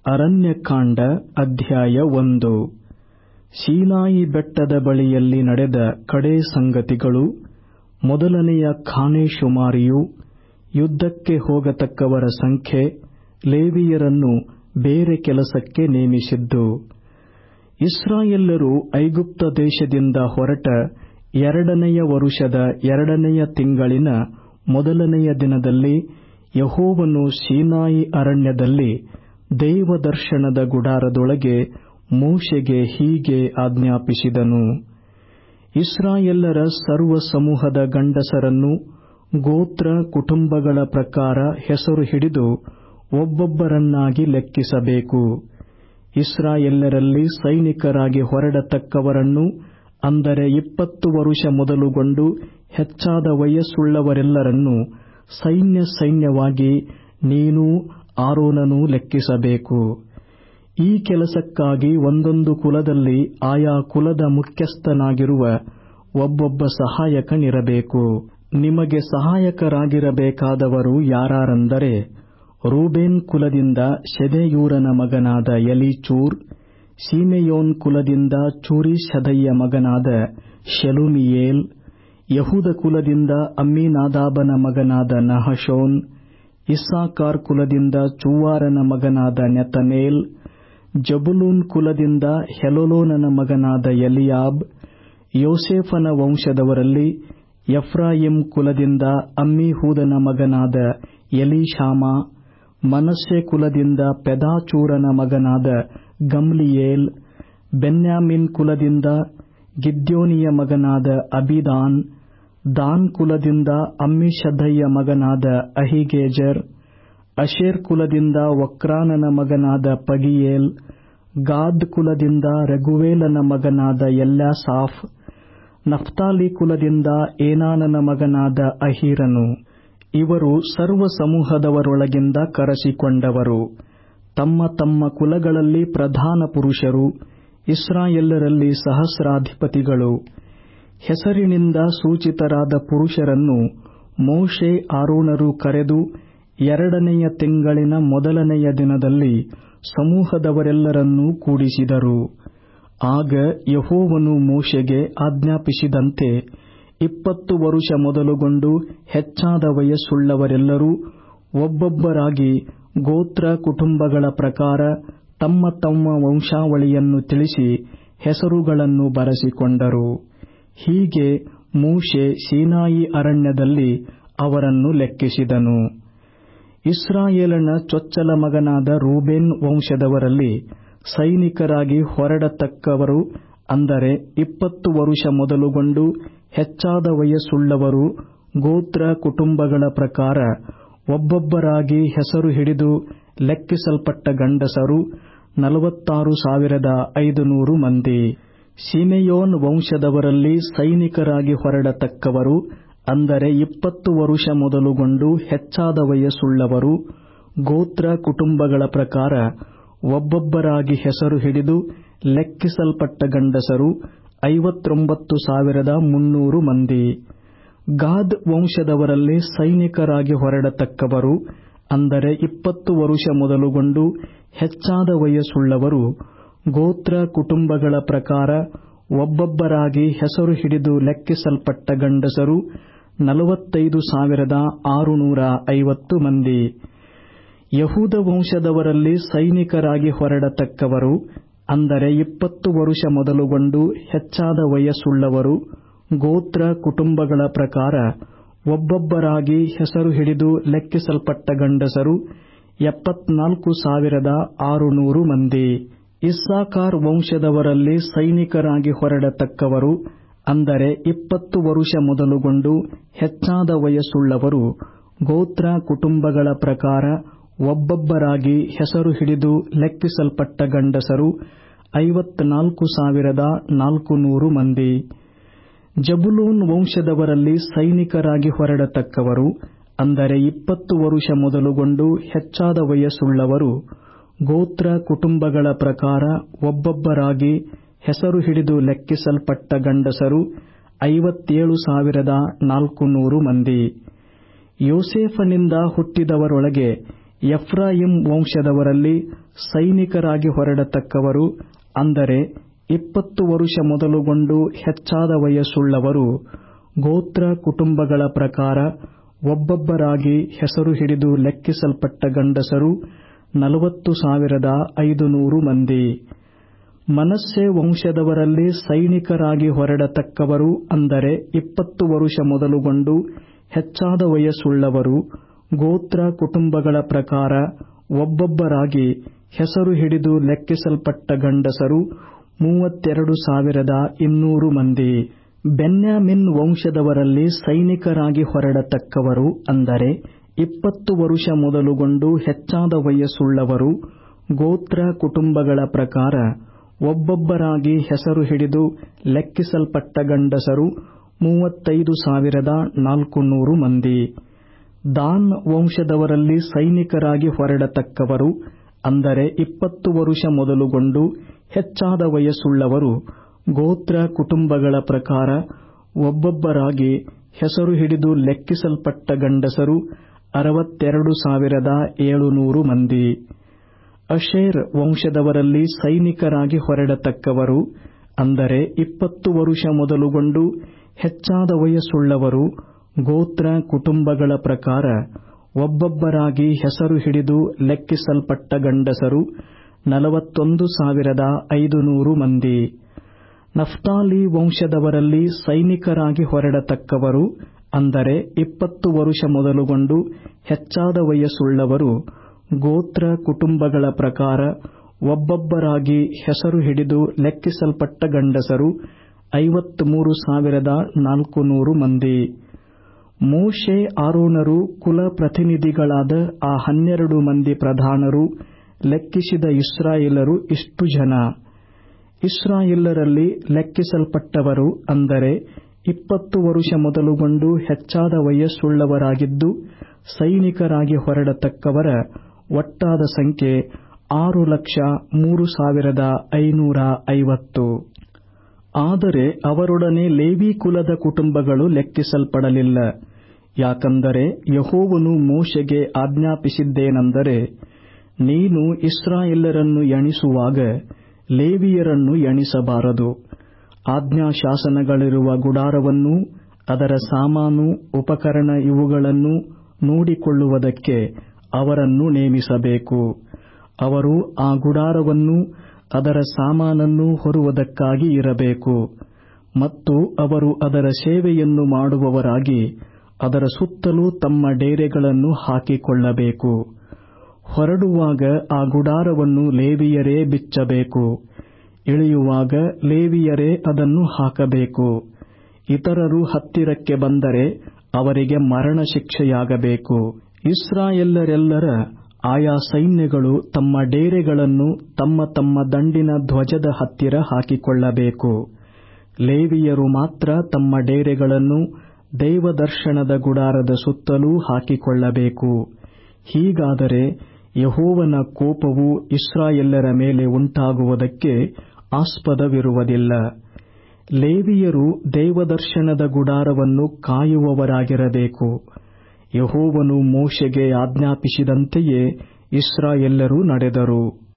ಅರಣ್ಯಕಾಂಡ ಅಧ್ಯಾಯ ಒಂದು ಸೀನಾಯಿ ಬೆಟ್ಟದ ಬಳಿಯಲ್ಲಿ ನಡೆದ ಕಡೇ ಸಂಗತಿಗಳು ಮೊದಲನೆಯ ಖಾನೇಶುಮಾರಿಯು ಯುದ್ಧಕ್ಕೆ ಹೋಗತಕ್ಕವರ ಸಂಖ್ಯೆ ಲೇವಿಯರನ್ನು ಬೇರೆ ಕೆಲಸಕ್ಕೆ ನೇಮಿಸಿದ್ದು ಇಸ್ರಾಯೇಲ್ಯರು ಐಗುಪ್ತ ದೇಶದಿಂದ ಹೊರಟ ಎರಡನೆಯ ವರುಷದ ಎರಡನೆಯ ತಿಂಗಳಿನ ಮೊದಲನೆಯ ದಿನದಲ್ಲಿ ಯೆಹೋವನು ಸೀನಾಯಿ ಅರಣ್ಯದಲ್ಲಿ ದೇವದರ್ಶನದ ಗುಡಾರದೊಳಗೆ ಮೋಶೆಗೆ ಹೀಗೆ ಆಜ್ಞಾಪಿಸಿದನು ಇಸ್ರಾಯೇಲ್ಯರ ಸರ್ವ ಸಮೂಹದ ಗಂಡಸರನ್ನು ಗೋತ್ರ ಕುಟುಂಬಗಳ ಪ್ರಕಾರ ಹೆಸರು ಹಿಡಿದು ಒಬ್ಬೊಬ್ಬರನ್ನಾಗಿ ಲೆಕ್ಕಿಸಬೇಕು ಇಸ್ರಾಯೇಲ್ಯರಲ್ಲಿ ಸೈನಿಕರಾಗಿ ಹೊರಡತಕ್ಕವರನ್ನು ಅಂದರೆ ಇಪ್ಪತ್ತು ವರುಷ ಮೊದಲುಗೊಂಡು ಹೆಚ್ಚಾದ ವಯಸ್ಸುಳ್ಳವರೆಲ್ಲರನ್ನು ಸೈನ್ಯ ಸೈನ್ಯವಾಗಿ ನೀನೂ ಆರೋನನೂ ಲೆಕ್ಕಿಸಬೇಕು ಈ ಕೆಲಸಕ್ಕಾಗಿ ಒಂದೊಂದು ಕುಲದಲ್ಲಿ ಆಯಾ ಕುಲದ ಮುಖ್ಯಸ್ಥನಾಗಿರುವ ಒಬ್ಬೊಬ್ಬ ಸಹಾಯಕನಿರಬೇಕು ನಿಮಗೆ ಸಹಾಯಕರಾಗಿರಬೇಕಾದವರು ಯಾರಾರೆಂದರೆ ರೂಬೇನ್ ಕುಲದಿಂದ ಶೆದೇಯೂರನ ಮಗನಾದ ಎಲೀಚೂರ್ ಸಿಮೆಯೋನ್ ಕುಲದಿಂದ ಚೂರೀಷದೈಯ ಮಗನಾದ ಶೆಲುಮಿಯೇಲ್ ಯಹೂದ ಕುಲದಿಂದ ಅಮ್ಮಿನಾದಾಬನ ಮಗನಾದ ನಹಶೋನ್ ಇಸ್ಸಾಕಾರ್ ಕುಲದಿಂದ ಚೂವಾರನ ಮಗನಾದ ನೆತನೇಲ್ ಜಬುಲೂನ್ ಕುಲದಿಂದ ಹೆಲೋಲೋನನ ಮಗನಾದ ಎಲಿಯಾಬ್ ಯೋಸೇಫನ ವಂಶದವರಲ್ಲಿ ಎಫ್ರಾಯಿಂ ಕುಲದಿಂದ ಅಮ್ಮಿಹೂದನ ಮಗನಾದ ಎಲೀಷಾಮ ಮನಸ್ಸೆ ಕುಲದಿಂದ ಪೆದಾಚೂರನ ಮಗನಾದ ಗಮ್ಲಿಯೇಲ್ ಬೆನ್ಯಾಮಿನ್ ಕುಲದಿಂದ ಗಿದ್ಯೋನಿಯ ಮಗನಾದ ಅಬಿದಾನ್ ದಾನ್ ಕುಲದಿಂದ ಅಮ್ಮಿಷದ್ದೈಯ ಮಗನಾದ ಅಹಿಗೇಜರ್ ಅಶೇರ್ ಕುಲದಿಂದ ವಕ್ರಾನನ ಮಗನಾದ ಪಗಿಯೇಲ್ ಗಾದ್ ಕುಲದಿಂದ ರಘುವೇಲನ ಮಗನಾದ ಎಲ್ಯಾಸಾಫ್ ನಫ್ತಾಲಿ ಕುಲದಿಂದ ಏನಾನನ ಮಗನಾದ ಅಹೀರನು ಇವರು ಸರ್ವ ಸಮೂಹದವರೊಳಗಿಂದ ಕರೆಸಿಕೊಂಡವರು ತಮ್ಮ ತಮ್ಮ ಕುಲಗಳಲ್ಲಿ ಪ್ರಧಾನ ಪುರುಷರು ಇಸ್ರಾಯೇಲ್ಯರಲ್ಲಿ ಸಹಸ್ರಾಧಿಪತಿಗಳು ಹೆಸರಿನಿಂದ ಸೂಚಿತರಾದ ಪುರುಷರನ್ನು ಮೋಶೆ ಆರೋನರು ಕರೆದು ಎರಡನೆಯ ತಿಂಗಳಿನ ಮೊದಲನೆಯ ದಿನದಲ್ಲಿ ಸಮೂಹದವರೆಲ್ಲರನ್ನೂ ಕೂಡಿಸಿದರು ಆಗ ಯಹೋವನು ಮೋಶೆಗೆ ಆಜ್ಞಾಪಿಸಿದಂತೆ ಇಪ್ಪತ್ತು ವರುಷ ಮೊದಲುಗೊಂಡು ಹೆಚ್ಚಾದ ವಯಸ್ಸುಳ್ಳವರೆಲ್ಲರೂ ಒಬ್ಬೊಬ್ಬರಾಗಿ ಗೋತ್ರ ಕುಟುಂಬಗಳ ಪ್ರಕಾರ ತಮ್ಮ ತಮ್ಮ ವಂಶಾವಳಿಯನ್ನು ತಿಳಿಸಿ ಹೆಸರುಗಳನ್ನು ಬರೆಸಿಕೊಂಡರು ಹೀಗೆ ಮೋಶೆ ಸೀನಾಯಿ ಅರಣ್ಯದಲ್ಲಿ ಅವರನ್ನು ಲೆಕ್ಕಿಸಿದನು ಇಸ್ರಾಯೇಲನ ಚೊಚ್ಚಲ ಮಗನಾದ ರೂಬೇನ್ ವಂಶದವರಲ್ಲಿ ಸೈನಿಕರಾಗಿ ಹೊರಡತಕ್ಕವರು ಅಂದರೆ ಇಪ್ಪತ್ತು ವರುಷ ಮೊದಲುಗೊಂಡು ಹೆಚ್ಚಾದ ವಯಸ್ಸುಳ್ಳವರು ಗೋತ್ರ ಕುಟುಂಬಗಳ ಪ್ರಕಾರ ಒಬ್ಬೊಬ್ಬರಾಗಿ ಹೆಸರು ಹಿಡಿದು ಲೆಕ್ಕಿಸಲ್ಪಟ್ಟ ಗಂಡಸರು ನಲವತ್ತಾರು ಸಾವಿರದ ಐದುನೂರು ಮಂದಿ ಸಿಮೆಯೋನ್ ವಂಶದವರಲ್ಲಿ ಸೈನಿಕರಾಗಿ ಹೊರಡತಕ್ಕವರು ಅಂದರೆ ಇಪ್ಪತ್ತು ವರುಷ ಮೊದಲುಗೊಂಡು ಹೆಚ್ಚಾದ ವಯಸ್ಸುಳ್ಳವರು ಗೋತ್ರ ಕುಟುಂಬಗಳ ಪ್ರಕಾರ ಒಬ್ಬೊಬ್ಬರಾಗಿ ಹೆಸರು ಹಿಡಿದು ಲೆಕ್ಕಿಸಲ್ಪಟ್ಟ ಗಂಡಸರು ಐವತ್ತೊಂಬತ್ತು ಸಾವಿರದ ಮುನ್ನೂರು ಮಂದಿ ಗಾದ್ ವಂಶದವರಲ್ಲಿ ಸೈನಿಕರಾಗಿ ಹೊರಡತಕ್ಕವರು ಅಂದರೆ ಇಪ್ಪತ್ತು ವರುಷ ಮೊದಲುಗೊಂಡು ಹೆಚ್ಚಾದ ವಯಸ್ಸುಳ್ಳವರು ಗೋತ್ರ ಕುಟುಂಬಗಳ ಪ್ರಕಾರ ಒಬ್ಬೊಬ್ಬರಾಗಿ ಹೆಸರು ಹಿಡಿದು ಲೆಕ್ಕಿಸಲ್ಪಟ್ಟ ಗಂಡಸರು ನಲವತ್ತೈದು ಸಾವಿರದ ಆರುನೂರ ಐವತ್ತು ಮಂದಿ ಯಹೂದ ವಂಶದವರಲ್ಲಿ ಸೈನಿಕರಾಗಿ ಹೊರಡತಕ್ಕವರು ಅಂದರೆ ಇಪ್ಪತ್ತು ವರುಷ ಮೊದಲುಗೊಂಡು ಹೆಚ್ಚಾದ ವಯಸ್ಸುಳ್ಳವರು ಗೋತ್ರ ಕುಟುಂಬಗಳ ಪ್ರಕಾರ ಒಬ್ಬೊಬ್ಬರಾಗಿ ಹೆಸರು ಹಿಡಿದು ಲೆಕ್ಕಿಸಲ್ಪಟ್ಟ ಗಂಡಸರು ಎಪ್ಪತ್ನಾಲ್ಕು ಸಾವಿರದ ಆರುನೂರು ಮಂದಿ ಇಸ್ಸಾಕಾರ್ ವಂಶದವರಲ್ಲಿ ಸೈನಿಕರಾಗಿ ಹೊರಡತಕ್ಕವರು ಅಂದರೆ ಇಪ್ಪತ್ತು ವರುಷ ಮೊದಲುಗೊಂಡು ಹೆಚ್ಚಾದ ವಯಸ್ಸುಳ್ಳವರು ಗೋತ್ರ ಕುಟುಂಬಗಳ ಪ್ರಕಾರ ಒಬ್ಬೊಬ್ಬರಾಗಿ ಹೆಸರು ಹಿಡಿದು ಲೆಕ್ಕಿಸಲ್ಪಟ್ಟ ಗಂಡಸರು ಐವತ್ನಾಲ್ಕು ಸಾವಿರದ ನಾಲ್ಕುನೂರು ಮಂದಿ ಜಬುಲೂನ್ ವಂಶದವರಲ್ಲಿ ಸೈನಿಕರಾಗಿ ಹೊರಡತಕ್ಕವರು ಅಂದರೆ ಇಪ್ಪತ್ತು ವರುಷ ಮೊದಲುಗೊಂಡು ಹೆಚ್ಚಾದ ವಯಸ್ಸುಳ್ಳವರು ಗೋತ್ರ ಕುಟುಂಬಗಳ ಪ್ರಕಾರ ಒಬ್ಬೊಬ್ಬರಾಗಿ ಹೆಸರು ಹಿಡಿದು ಲೆಕ್ಕಿಸಲ್ಪಟ್ಟ ಗಂಡಸರು ಐವತ್ತೇಳು ಸಾವಿರದ ನಾಲ್ಕುನೂರು ಮಂದಿ ಯೋಸೇಫನಿಂದ ಹುಟ್ಟಿದವರೊಳಗೆ ಎಫ್ರಾಯಿಂ ವಂಶದವರಲ್ಲಿ ಸೈನಿಕರಾಗಿ ಹೊರಡತಕ್ಕವರು ಅಂದರೆ ಇಪ್ಪತ್ತು ವರುಷ ಮೊದಲುಗೊಂಡು ಹೆಚ್ಚಾದ ವಯಸ್ಸುಳ್ಳವರು ಗೋತ್ರ ಕುಟುಂಬಗಳ ಪ್ರಕಾರ ಒಬ್ಬೊಬ್ಬರಾಗಿ ಹೆಸರು ಹಿಡಿದು ಲೆಕ್ಕಿಸಲ್ಪಟ್ಟ ಗಂಡಸರು ನಲವತ್ತು ಸಾವಿರದ ಐದುನೂರು ಮಂದಿ ಮನಸ್ಸೆ ವಂಶದವರಲ್ಲಿ ಸೈನಿಕರಾಗಿ ಹೊರಡತಕ್ಕವರು ಅಂದರೆ ಇಪ್ಪತ್ತು ವರುಷ ಮೊದಲುಗೊಂಡು ಹೆಚ್ಚಾದ ವಯಸ್ಸುಳ್ಳವರು ಗೋತ್ರ ಕುಟುಂಬಗಳ ಪ್ರಕಾರ ಒಬ್ಬೊಬ್ಬರಾಗಿ ಹೆಸರು ಹಿಡಿದು ಲೆಕ್ಕಿಸಲ್ಪಟ್ಟ ಗಂಡಸರು ಮೂವತ್ತೆರಡು ಸಾವಿರದ ಇನ್ನೂರು ಮಂದಿ ಬೆನ್ಯಾಮಿನ್ ವಂಶದವರಲ್ಲಿ ಸೈನಿಕರಾಗಿ ಹೊರಡತಕ್ಕವರು ಅಂದರೆ ಇಪ್ಪತ್ತು ವರುಷ ಮೊದಲುಗೊಂಡು ಹೆಚ್ಚಾದ ವಯಸ್ಸುಳ್ಳವರು ಗೋತ್ರ ಕುಟುಂಬಗಳ ಪ್ರಕಾರ ಒಬ್ಬೊಬ್ಬರಾಗಿ ಹೆಸರು ಹಿಡಿದು ಲೆಕ್ಕಿಸಲ್ಪಟ್ಟ ಗಂಡಸರು ಮೂವತ್ತೈದು ಸಾವಿರದ ನಾಲ್ಕುನೂರು ಮಂದಿ ದಾನ್ ವಂಶದವರಲ್ಲಿ ಸೈನಿಕರಾಗಿ ಹೊರಡತಕ್ಕವರು ಅಂದರೆ ಇಪ್ಪತ್ತು ವರುಷ ಮೊದಲುಗೊಂಡು ಹೆಚ್ಚಾದ ವಯಸ್ಸುಳ್ಳವರು ಗೋತ್ರ ಕುಟುಂಬಗಳ ಪ್ರಕಾರ ಒಬ್ಬೊಬ್ಬರಾಗಿ ಹೆಸರು ಹಿಡಿದು ಲೆಕ್ಕಿಸಲ್ಪಟ್ಟ ಗಂಡಸರು ಅರವತ್ತೆರಡು ಸಾವಿರದ ಏಳುನೂರು ಮಂದಿ ಅಶೇರ್ ವಂಶದವರಲ್ಲಿ ಸೈನಿಕರಾಗಿ ಹೊರಡತಕ್ಕವರು ಅಂದರೆ ಇಪ್ಪತ್ತು ವರುಷ ಮೊದಲುಗೊಂಡು ಹೆಚ್ಚಾದ ವಯಸ್ಸುಳ್ಳವರು ಗೋತ್ರ ಕುಟುಂಬಗಳ ಪ್ರಕಾರ ಒಬ್ಬೊಬ್ಬರಾಗಿ ಹೆಸರು ಹಿಡಿದು ಲೆಕ್ಕಿಸಲ್ಪಟ್ಟ ಗಂಡಸರು ನಲವತ್ತೊಂದು ಸಾವಿರದ ಐದುನೂರು ಮಂದಿ ನಫ್ತಾಲಿ ವಂಶದವರಲ್ಲಿ ಸೈನಿಕರಾಗಿ ಹೊರಡತಕ್ಕವರು ಅಂದರೆ ಇಪ್ಪತ್ತು ವರುಷ ಮೊದಲುಗೊಂಡು ಹೆಚ್ಚಾದ ವಯಸ್ಸುಳ್ಳವರು ಗೋತ್ರ ಕುಟುಂಬಗಳ ಪ್ರಕಾರ ಒಬ್ಬೊಬ್ಬರಾಗಿ ಹೆಸರು ಹಿಡಿದು ಲೆಕ್ಕಿಸಲ್ಪಟ್ಟ ಗಂಡಸರು ಐವತ್ಮೂರು ಸಾವಿರದ ನಾಲ್ಕುನೂರು ಮಂದಿ ಮೋಶೆ ಆರೋನರು ಕುಲ ಪ್ರತಿನಿಧಿಗಳಾದ ಆ ಹನ್ನೆರಡು ಮಂದಿ ಪ್ರಧಾನರು ಲೆಕ್ಕಿಸಿದ ಇಸ್ರಾಯೇಲರು ಇಷ್ಟು ಜನ ಇಸ್ರಾಯೇಲರಲ್ಲಿ ಲೆಕ್ಕಿಸಲ್ಪಟ್ಟವರು ಅಂದರೆ ಇಪ್ಪತ್ತು ವರುಷ ಮೊದಲುಗೊಂಡು ಹೆಚ್ಚಾದ ವಯಸ್ಸುಳ್ಳವರಾಗಿದ್ದು ಸೈನಿಕರಾಗಿ ಹೊರಡತಕ್ಕವರ ಒಟ್ಟಾದ ಸಂಖ್ಯೆ ಆರು ಲಕ್ಷ ಮೂರು ಸಾವಿರದ ಐನೂರ ಐವತ್ತು ಆದರೆ ಅವರೊಡನೆ ಲೇವಿ ಕುಲದ ಕುಟುಂಬಗಳು ಲೆಕ್ಕಿಸಲ್ಪಡಲಿಲ್ಲ ಯಾಕಂದರೆ ಯಹೋವನು ಮೋಶೆಗೆ ಆಜ್ಞಾಪಿಸಿದ್ದೇನೆಂದರೆ ನೀನು ಇಸ್ರಾಯೇಲರನ್ನು ಎಣಿಸುವಾಗ ಲೇವಿಯರನ್ನು ಎಣಿಸಬಾರದು ಆಜ್ಞಾಶಾಸನಗಳಿರುವ ಗುಡಾರವನ್ನೂ ಅದರ ಸಾಮಾನು ಉಪಕರಣ ಇವುಗಳನ್ನು ನೋಡಿಕೊಳ್ಳುವುದಕ್ಕೆ ಅವರನ್ನು ನೇಮಿಸಬೇಕು ಅವರು ಆ ಗುಡಾರವನ್ನೂ ಅದರ ಸಾಮಾನನ್ನು ಹೊರುವುದಕ್ಕಾಗಿ ಇರಬೇಕು ಮತ್ತು ಅವರು ಅದರ ಸೇವೆಯನ್ನು ಮಾಡುವವರಾಗಿ ಅದರ ಸುತ್ತಲೂ ತಮ್ಮ ಡೇರೆಗಳನ್ನು ಹಾಕಿಕೊಳ್ಳಬೇಕು ಹೊರಡುವಾಗ ಆ ಗುಡಾರವನ್ನು ಲೇವಿಯರೇ ಬಿಚ್ಚಬೇಕು ಇಳಿಯುವಾಗ ಲೇವಿಯರೇ ಅದನ್ನು ಹಾಕಬೇಕು ಇತರರು ಹತ್ತಿರಕ್ಕೆ ಬಂದರೆ ಅವರಿಗೆ ಮರಣ ಶಿಕ್ಷೆಯಾಗಬೇಕು ಇಸ್ರಾಯೇಲರೆಲ್ಲರ ಆಯಾ ಸೈನ್ಯಗಳು ತಮ್ಮ ಡೇರೆಗಳನ್ನು ತಮ್ಮ ತಮ್ಮ ದಂಡಿನ ಧ್ವಜದ ಹತ್ತಿರ ಹಾಕಿಕೊಳ್ಳಬೇಕು ಲೇವಿಯರು ಮಾತ್ರ ತಮ್ಮ ಡೇರೆಗಳನ್ನು ದೇವದರ್ಶನದ ಗುಡಾರದ ಸುತ್ತಲೂ ಹಾಕಿಕೊಳ್ಳಬೇಕು ಹೀಗಾದರೆ ಯಹೋವನ ಕೋಪವು ಇಸ್ರಾಯೇಲರ ಮೇಲೆ ಉಂಟಾಗುವುದಕ್ಕೆ ಆಸ್ಪದವಿರುವುದಿಲ್ಲ ಲೇವಿಯರು ದೇವದರ್ಶನದ ಗುಡಾರವನ್ನು ಕಾಯುವವರಾಗಿರಬೇಕು ಯಹೋವನು ಮೋಶೆಗೆ ಆಜ್ಞಾಪಿಸಿದಂತೆಯೇ ಇಸ್ರಾಯೇಲರು ನಡೆದರು